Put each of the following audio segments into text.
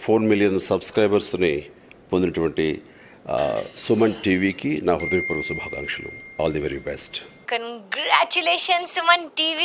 Four million సబ్స్క్రైబర్స్ని పొందినటువంటి ఆ, సుమన్ టీవీకి నా హృదయపూర్వక శుభాకాంక్షలు all the very best Congratulations, Suman TV.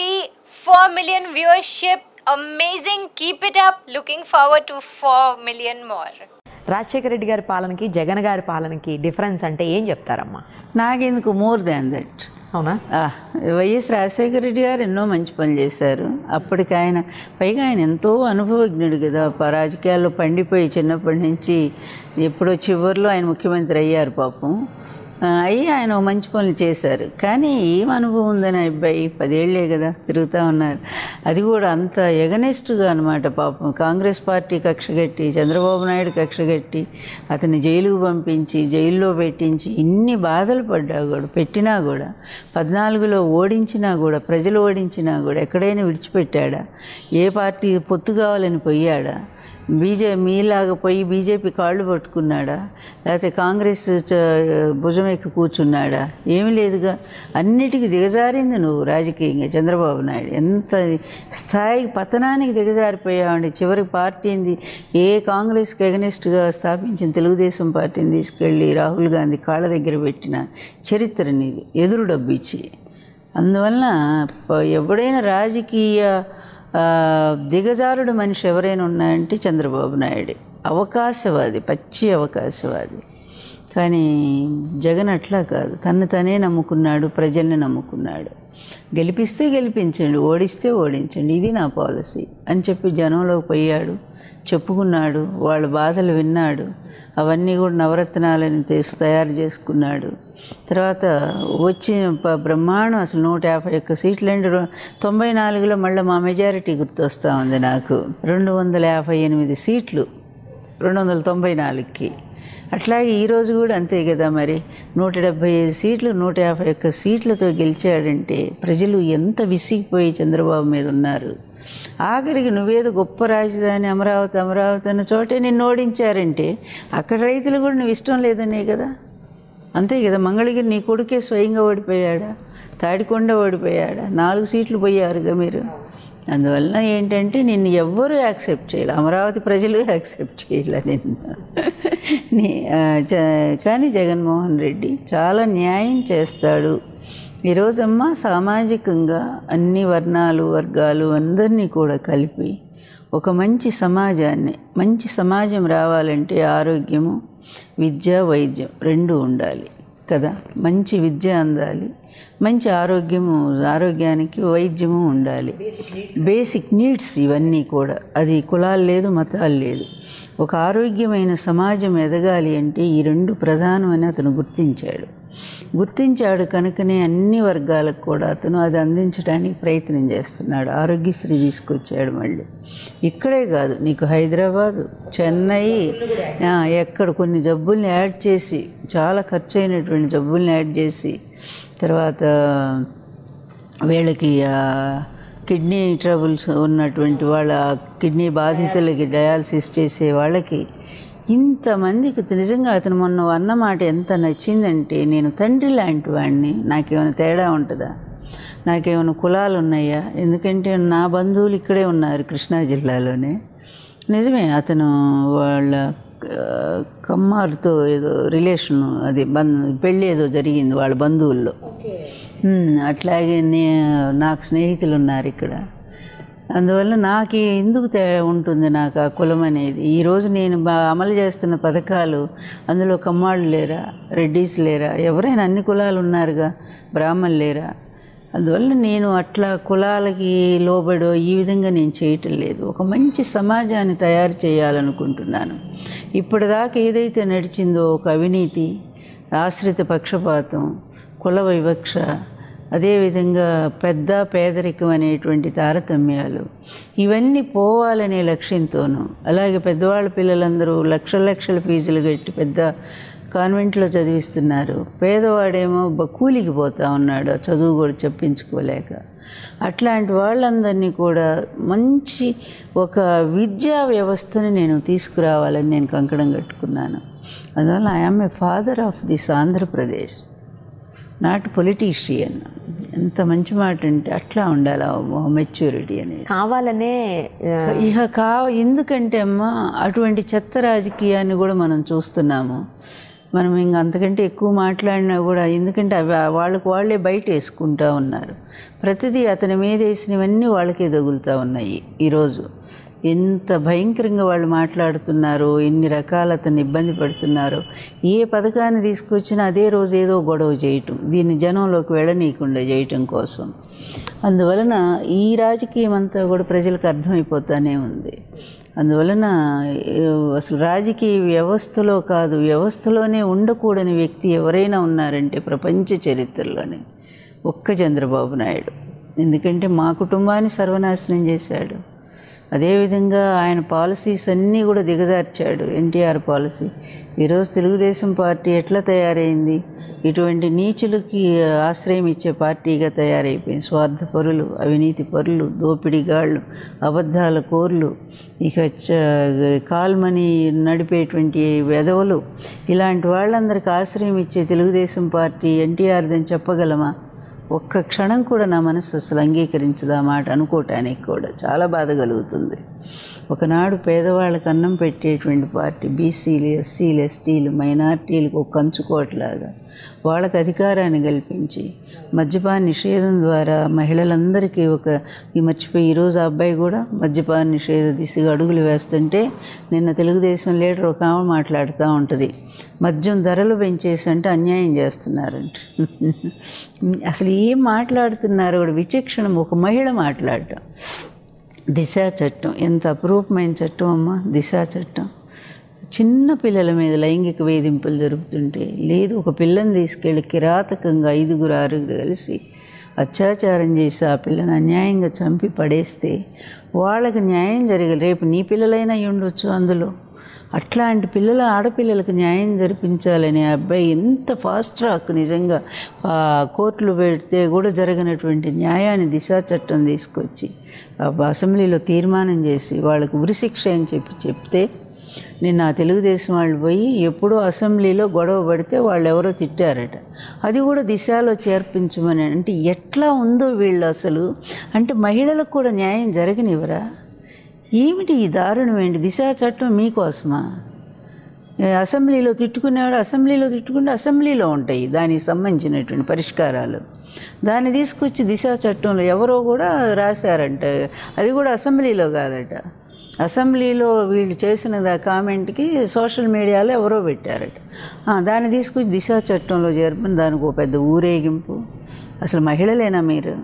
4 million viewership. Amazing. Keep it up. Looking forward to 4 million more. Rajasekhara Reddy గారి పాలనకి జగన్ గారి పాలనకి డిఫరెన్స్ అంటే ఏం చెప్తారమ్మా నాకెందుకు మోర్ దాన్ దట్ అవునా వైఎస్ రాజశేఖర రెడ్డి గారు ఎన్నో మంచి పనులు చేశారు అప్పటికి ఆయన పైగా ఆయన ఎంతో అనుభవజ్ఞుడు కదా ప- రాజకీయాల్లో పండిపోయి చిన్నప్పటి నుంచి ఎప్పుడో చివరిలో ఆయన ముఖ్యమంత్రి అయ్యారు పాపం ఆ, అయ్యి ఆయన ఓ మంచి పనులు చేశారు కానీ ఏం అనుభవం ఉందని ఆ అబ్బాయి పదేళ్లే కదా తిరుగుతూ ఉన్నారు అది కూడా అంత ఎగనెస్ట్గా అనమాట పాపం కాంగ్రెస్ పార్టీ కక్షగట్టి చంద్రబాబు నాయుడు కక్షగట్టి అతన్ని జైలుకు పంపించి జైల్లో పెట్టించి ఇన్ని బాధలు పడ్డా కూడా పెట్టినా కూడా పద్నాలుగులో ఓడించినా కూడా ప్రజలు ఓడించినా కూడా ఎక్కడైనా విడిచిపెట్టాడా ఏ పార్టీ పొత్తు కావాలని పోయాడా బీజే మీలాగా పోయి బీజేపీ కాళ్ళు పట్టుకున్నాడా లేకపోతే కాంగ్రెస్ చ- భుజం ఎక్కి కూర్చున్నాడా ఏమీ లేదుగా అన్నిటికీ దిగజారింది నువ్వు రాజకీయంగా చంద్రబాబు నాయుడు ఎంత స్థాయి పతనానికి దిగజారిపోయావండి చివరికి పార్టీని ఏ కాంగ్రెస్కి ఎగనెస్ట్గా స్థాపించిన తెలుగుదేశం పార్టీని తీసుకెళ్ళి రాహుల్ గాంధీ కాళ్ళ దగ్గర పెట్టిన చరిత్ర నీది ఎదురు డబ్బు ఇచ్చి అందువలన ప- ఎవడైనా రాజకీయ ఆ, దిగజారుడు మనిషి ఎవరైనా ఉన్నాయంటే చంద్రబాబు నాయుడు అవకాశవాది పచ్చి అవకాశవాది కానీ జగన్ అట్లా కాదు తను తనే నమ్ముకున్నాడు ప్రజల్ని నమ్ముకున్నాడు గెలిపిస్తే గెలిపించండి ఓడిస్తే ఓడించండి ఇది నా పాలసీ అని చెప్పి జనంలోకి పోయాడు చెప్పుకున్నాడు వాళ్ళ బాధలు విన్నాడు అవన్నీ కూడా నవరత్నాలని తీసి తయారు చేసుకున్నాడు తర్వాత వచ్చిన ప- బ్రహ్మాండం అసలు నూట యాభై ఒక్క సీట్లు అండి రొ- తొంభై నాలుగులో మళ్ళీ మా మెజారిటీ గుర్తొస్తూ ఉంది నాకు రెండు వందల యాభై ఎనిమిది సీట్లు రెండు వందల తొంభై నాలుగుకి అట్లాగే ఈరోజు కూడా అంతే కదా మరి నూట డెబ్భై ఐదు సీట్లు నూట యాభై ఒక్క సీట్లతో గెలిచాడంటే ప్రజలు ఎంత విసిగిపోయి చంద్రబాబు మీద ఉన్నారు ఆఖరికి నువ్వేదో గొప్ప రాజధాని అమరావతి అమరావతి అన్న చోటే నిన్ను ఓడించారంటే అక్కడ రైతులు కూడా నువ్వు ఇష్టం లేదనే కదా అంతే కదా మంగళగిరి నీ కొడుకే స్వయంగా ఓడిపోయాడా తాడికొండ ఓడిపోయాడా నాలుగు సీట్లు పోయారుగా మీరు అందువలన ఏంటంటే నిన్ను ఎవ్వరూ యాక్సెప్ట్ చేయాలి అమరావతి ప్రజలు యాక్సెప్ట్ చేయాలి నిన్ను నీ ఆ, జ- కానీ జగన్మోహన్ రెడ్డి చాలా న్యాయం చేస్తాడు ఈరోజమ్మా సామాజికంగా అన్ని వర్ణాలు వర్గాలు అందరినీ కూడా కలిపి ఒక మంచి సమాజాన్ని మంచి సమాజం రావాలంటే ఆరోగ్యము విద్య వైద్యం రెండు ఉండాలి కదా మంచి విద్య అందాలి మంచి ఆరోగ్యము ఆరోగ్యానికి వైద్యము ఉండాలి బేసిక్ నీడ్స్ ఇవన్నీ కూడా అది కులాలు లేదు మతాలు లేదు ఒక ఆరోగ్యమైన సమాజం ఎదగాలి అంటే ఈ రెండు ప్రధానమని అతను గుర్తించాడు గుర్తించాడు కనుకనే అన్ని వర్గాలకు కూడా అతను అది అందించడానికి ప్రయత్నం చేస్తున్నాడు ఆరోగ్యశ్రీ తీసుకొచ్చాడు మళ్ళీ ఇక్కడే కాదు నీకు హైదరాబాదు చెన్నై ఆ, ఎక్కడ కొన్ని జబ్బుల్ని యాడ్ చేసి చాలా ఖర్చు అయినటువంటి జబ్బుల్ని యాడ్ చేసి తర్వాత వీళ్ళకి ఆ, కిడ్నీ ట్రబుల్స్ ఉన్నటువంటి వాళ్ళ కిడ్నీ బాధితులకి డయాలసిస్ చేసే వాళ్ళకి ఇంతమందికి నిజంగా అతను మొన్న అన్న మాట ఎంత నచ్చిందంటే నేను తండ్రి లాంటి వాడిని నాకేమైనా తేడా ఉంటుందా నాకేమైనా కులాలు ఉన్నాయా ఎందుకంటే నా బంధువులు ఇక్కడే ఉన్నారు కృష్ణా జిల్లాలోనే నిజమే అతను వాళ్ళ ఆ, కమ్మారుతో ఏదో రిలేషన్ అది బంధు పెళ్ళి ఏదో జరిగింది వాళ్ళ బంధువుల్లో ఉమ్, అట్లాగే నే నాకు స్నేహితులు ఉన్నారు ఇక్కడ అందువల్ల నాకు ఎందుకు తే ఉంటుంది నాకు ఆ కులం అనేది ఈరోజు నేను బా అమలు చేస్తున్న పథకాలు అందులో కమ్మాళ్ళు లేరా రెడ్డీస్ లేరా ఎవరైనా అన్ని కులాలు ఉన్నారుగా బ్రాహ్మణులు లేరా అందువల్ల నేను అట్లా కులాలకి లోబడో ఈ విధంగా నేను చేయటం లేదు ఒక మంచి సమాజాన్ని తయారు చేయాలనుకుంటున్నాను ఇప్పటిదాకా ఏదైతే నడిచిందో ఒక అవినీతి ఆశ్రిత పక్షపాతం కుల వివక్ష అదేవిధంగా పెద్ద పేదరికం అనేటువంటి తారతమ్యాలు ఇవన్నీ పోవాలనే లక్ష్యంతోనూ అలాగే పెద్దవాళ్ళ పిల్లలందరూ లక్షల లక్షల ఫీజులు కట్టి పెద్ద కాన్వెంట్లో చదివిస్తున్నారు పేదవాడేమో బ- కూలికి పోతా ఉన్నాడు ఆ చదువు కూడా చెప్పించుకోలేక అట్లాంటి వాళ్ళందరినీ కూడా మంచి ఒక విద్యా వ్యవస్థని నేను తీసుకురావాలని నేను కంకణం కట్టుకున్నాను అందువల్ల I'm a father of this Andhra Pradesh not politician ఎంత మంచి మాట అంటే అట్లా ఉండాలి ఆ మెచ్యూరిటీ అనేది కావాలనే ఆ, ఇక కా ఎందుకంటే అమ్మా అటువంటి చెత్త రాజకీయాన్ని కూడా మనం చూస్తున్నాము మనం ఇంక అంతకంటే ఎక్కువ మాట్లాడినా కూడా ఎందుకంటే అవి వాళ్ళకు వాళ్ళే బయట వేసుకుంటా ఉన్నారు ప్రతిదీ అతని మీద వేసినవన్నీ వాళ్ళకే తగులుతూ ఉన్నాయి ఈరోజు ఎంత భయంకరంగా వాళ్ళు మాట్లాడుతున్నారో ఎన్ని రకాల అతన్ని ఇబ్బంది పడుతున్నారో ఏ పథకాన్ని తీసుకొచ్చినా అదే రోజు ఏదో గొడవ చేయటం దీన్ని జనంలోకి వెళ్ళనీయకుండా చేయటం కోసం అందువలన ఈ రాజకీయం అంతా కూడా ప్రజలకు అర్థమైపోతానే ఉంది అందువలన ఏ, అసలు రాజకీయ వ్యవస్థలో కాదు వ్యవస్థలోనే ఉండకూడని వ్యక్తి ఎవరైనా ఉన్నారంటే ప్రపంచ చరిత్రలోనే ఒక్క చంద్రబాబు నాయుడు ఎందుకంటే మా కుటుంబాన్ని సర్వనాశనం చేశాడు అదేవిధంగా ఆయన పాలసీస్ అన్నీ కూడా దిగజార్చాడు ఎన్టీఆర్ పాలసీ ఈరోజు తెలుగుదేశం పార్టీ ఎట్లా తయారైంది ఇటువంటి నీచులకి ఆశ్రయం ఇచ్చే పార్టీగా తయారైపోయింది స్వార్థపరులు అవినీతి పరులు దోపిడీగాళ్ళు అబద్ధాల కోర్లు ఇక చ- కాల్మని నడిపేటువంటి వెధవలు ఇలాంటి వాళ్ళందరికీ ఆశ్రయం ఇచ్చే తెలుగుదేశం పార్టీ ఎన్టీఆర్దని చెప్పగలమా ఒక్క క్షణం కూడా నా మనసు అసలు అంగీకరించదు ఆ మాట అనుకోవటానికి కూడా చాలా బాధ కలుగుతుంది ఒకనాడు పేదవాళ్ళకి అన్నం పెట్టేటువంటి పార్టీ బీసీలు ఎస్సీలు ఎస్టీలు మైనార్టీలకు ఒక కంచుకోట్లాగా వాళ్ళకి అధికారాన్ని కల్పించి మద్యపాన నిషేధం ద్వారా మహిళలందరికీ ఒక ఈ మర్చిపోయి ఈరోజు ఆ అబ్బాయి కూడా మద్యపాన నిషేధ దిశగా అడుగులు వేస్తుంటే నిన్న తెలుగుదేశం లీడర్ ఒక ఆమె మాట్లాడుతూ ఉంటుంది మద్యం ధరలు పెంచేసి అంటే అన్యాయం చేస్తున్నారంట అసలు ఏం మాట్లాడుతున్నారు కూడా విచక్షణ ఒక మహిళ మాట్లాడటం దిశా చట్టం ఎంత అపురూపమైన చట్టం అమ్మా దిశా చట్టం చిన్న పిల్లల మీద లైంగిక వేధింపులు జరుగుతుంటే లేదు ఒక పిల్లని తీసుకెళ్ళి కిరాతకంగా ఐదుగురు ఆరుగురు కలిసి అత్యాచారం చేసి ఆ పిల్లని అన్యాయంగా చంపి పడేస్తే వాళ్ళకి న్యాయం జరగదు రేపు నీ పిల్లలైనా అయి ఉండొచ్చు అందులో అట్లాంటి పిల్లల ఆడపిల్లలకు న్యాయం జరిపించాలని ఆ అబ్బాయి ఎంత ఫాస్ట్ ట్రాక్ నిజంగా ఆ కోర్టులు పెడితే కూడా జరగనటువంటి న్యాయాన్ని దిశా చట్టం తీసుకొచ్చి ఆ అసెంబ్లీలో తీర్మానం చేసి వాళ్ళకు ఉరిశిక్ష అని చెప్పి చెప్తే నిన్న ఆ తెలుగుదేశం వాళ్ళు పోయి ఎప్పుడో అసెంబ్లీలో గొడవ పడితే వాళ్ళు ఎవరో తిట్టారట అది కూడా దిశలో చేర్పించమని అంటే ఎట్లా ఉందో వీళ్ళు అసలు అంటే మహిళలకు కూడా న్యాయం జరగనివ్వరా ఏమిటి ఈ దారుణం ఏంటి దిశా చట్టం మీకోసమా ఏ అసెంబ్లీలో తిట్టుకునేవాడు అసెంబ్లీలో తిట్టుకుంటే అసెంబ్లీలో ఉంటాయి దానికి సంబంధించినటువంటి పరిష్కారాలు దాన్ని తీసుకొచ్చి దిశా చట్టంలో ఎవరో కూడా రాశారంట అది కూడా అసెంబ్లీలో కాదట అసెంబ్లీలో వీళ్ళు చేసిన దా కామెంట్కి సోషల్ మీడియాలో ఎవరో పెట్టారట ఆ, దాన్ని తీసుకొచ్చి దిశా చట్టంలో చేర్పని దానికి ఒక పెద్ద ఊరేగింపు అసలు మహిళలేనా మీరు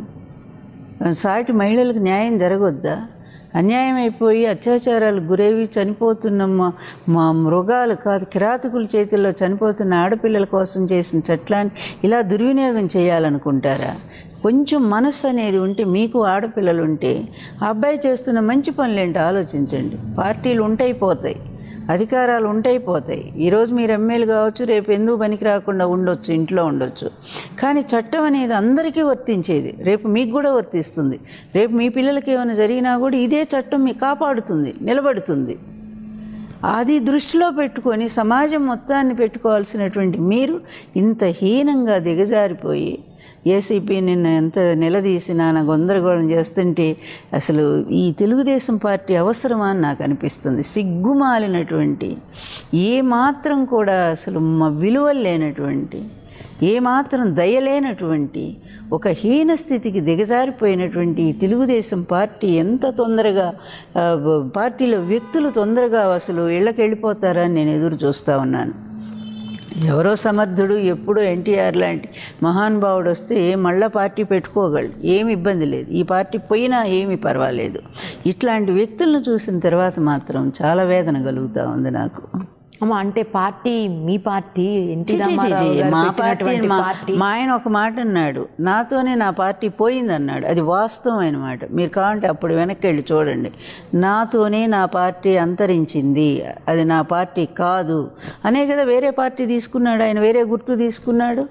సాటి మహిళలకు న్యాయం జరగొద్దా అన్యాయం అయిపోయి అత్యాచారాలకు గురేవి చనిపోతున్న మా మా మృగాలు కాదు కిరాతకుల చేతుల్లో చనిపోతున్న ఆడపిల్లల కోసం చేసిన చట్టాన్ని ఇలా దుర్వినియోగం చేయాలనుకుంటారా కొంచెం మనస్సు అనేది ఉంటే మీకు ఆడపిల్లలు ఉంటే ఆ అబ్బాయి చేస్తున్న మంచి పనులేంటో ఆలోచించండి పార్టీలు ఉంటాయి పోతాయి అధికారాలు ఉంటాయి పోతాయి ఈరోజు మీరు ఎమ్మెల్యే కావచ్చు రేపు ఎందుకు పనికి రాకుండా ఉండొచ్చు ఇంట్లో ఉండొచ్చు కానీ చట్టం అనేది అందరికీ వర్తించేది రేపు మీకు కూడా వర్తిస్తుంది రేపు మీ పిల్లలకి ఏమైనా జరిగినా కూడా ఇదే చట్టం మీకు కాపాడుతుంది నిలబడుతుంది అది దృష్టిలో పెట్టుకొని సమాజం మొత్తాన్ని పెట్టుకోవాల్సినటువంటి మీరు ఇంత హీనంగా దిగజారిపోయి ఏసీపీ నిన్న ఎంత నిలదీసి నాన్న గందరగోళం చేస్తుంటే అసలు ఈ తెలుగుదేశం పార్టీ అవసరమా అని నాకు అనిపిస్తుంది సిగ్గుమాలినటువంటి ఏ మాత్రం కూడా అసలు మా విలువలు లేనటువంటి ఏమాత్రం దయలేనటువంటి ఒక హీన స్థితికి దిగజారిపోయినటువంటి ఈ తెలుగుదేశం పార్టీ ఎంత తొందరగా ఆ, బ- పార్టీలో వ్యక్తులు తొందరగా అసలు ఇళ్ళకి వెళ్ళిపోతారా అని నేను ఎదురు చూస్తూ ఉన్నాను ఎవరో సమర్థుడు ఎప్పుడూ ఎన్టీఆర్ లాంటి మహానుభావుడు వస్తే మళ్ళా పార్టీ పెట్టుకోగలడు ఏమి ఇబ్బంది లేదు ఈ పార్టీ పోయినా ఏమీ పర్వాలేదు ఇట్లాంటి వ్యక్తులను చూసిన తర్వాత మాత్రం చాలా వేదన కలుగుతూ ఉంది నాకు అమ్మ అంటే పార్టీ మీ పార్టీ ఎన్టీ చి, చి, చి, రామారావు చి. గారు మా పార్టీ పెట్టినటువంటి మా పార్టీ మా ఆయన ఒక మాట అన్నాడు నాతోనే నా పార్టీ పోయింది అన్నాడు అది వాస్తవమైన మాట మీరు కావాలంటే అప్పుడు వెనక్కి వెళ్ళి చూడండి నాతోనే నా పార్టీ అంతరించింది అది నా పార్టీ కాదు అనే కదా వేరే పార్టీ తీసుకున్నాడు ఆయన వేరే గుర్తు తీసుకున్నాడు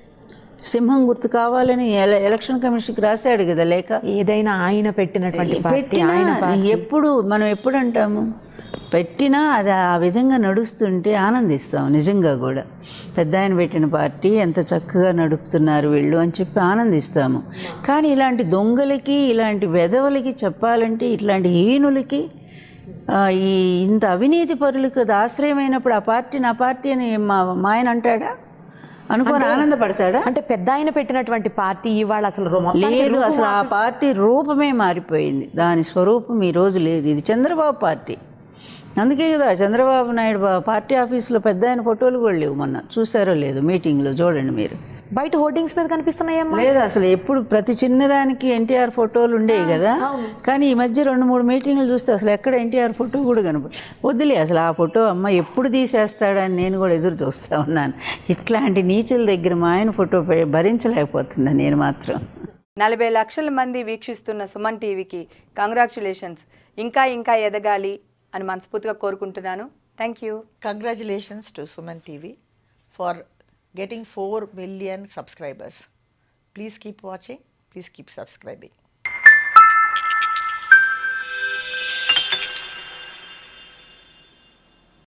సింహం గుర్తు కావాలని ఎల- ఎలక్షన్ కమిషన్కి రాశాడు కదా లేక ఏదైనా ఆయన పెట్టినటువంటి పార్టీ పెట్టినా ఆయన పార్టీ ఎప్పుడు మనం ఎప్పుడు అంటాము పెట్టినా అది ఆ విధంగా నడుస్తుంటే ఆనందిస్తాం నిజంగా కూడా పెద్ద ఆయన పెట్టిన పార్టీ ఎంత చక్కగా నడుపుతున్నారు వీళ్ళు అని చెప్పి ఆనందిస్తాము కానీ ఇలాంటి దొంగలకి ఇలాంటి వెధవలకి చెప్పాలంటే ఇట్లాంటి హీనులకి ఆ, ఈ ఇంత అవినీతి పరులకు అది ఆశ్రయమైనప్పుడు ఆ పార్టీ నా పార్టీ అని మా మా ఆయన అంటాడా అనుకోని ఆనందపడతాడా అంటే పెద్ద ఆయన పెట్టినటువంటి పార్టీ ఇవాళ అసలు రో- మొత్తానికి లేదు రూపు అసలు ఆ పార్టీ రూపమే మారిపోయింది దాని స్వరూపం ఈ రోజు లేదు ఇది చంద్రబాబు పార్టీ అందుకే కదా చంద్రబాబు నాయుడు బా- పార్టీ ఆఫీసులో పెద్ద ఆయన ఫోటోలు కూడా లేవు మొన్న చూసారో లేదు మీటింగ్లో చూడండి మీరు బయట హోర్డింగ్స్ మీద కనిపిస్తున్నాయమ్మా లేదు అసలు ఎప్పుడు ప్రతి చిన్నదానికి ఎన్టీఆర్ ఫోటోలు ఉండేవి కదా కానీ ఈ మధ్య రెండు మూడు మీటింగ్లు చూస్తే అసలు ఎక్కడ ఎన్టీఆర్ ఫోటో కూడా కనపడ వద్దులే అసలు ఆ ఫోటో అమ్మ ఎప్పుడు తీసేస్తాడని నేను కూడా ఎదురు చూస్తూ ఉన్నాను ఇట్లాంటి నీచుల దగ్గర మా ఆయన ఫోటో పె- భరించలేకపోతున్నా నేను మాత్రం నలభై లక్షల మంది వీక్షిస్తున్న సుమన్ టీవీకి కంగ్రాచులేషన్స్ ఇంకా ఇంకా ఎదగాలి అని మనస్ఫూర్తిగా కోరుకుంటున్నాను thank you Congratulations to Suman TV for getting 4 million subscribers. Please keep watching, please keep subscribing.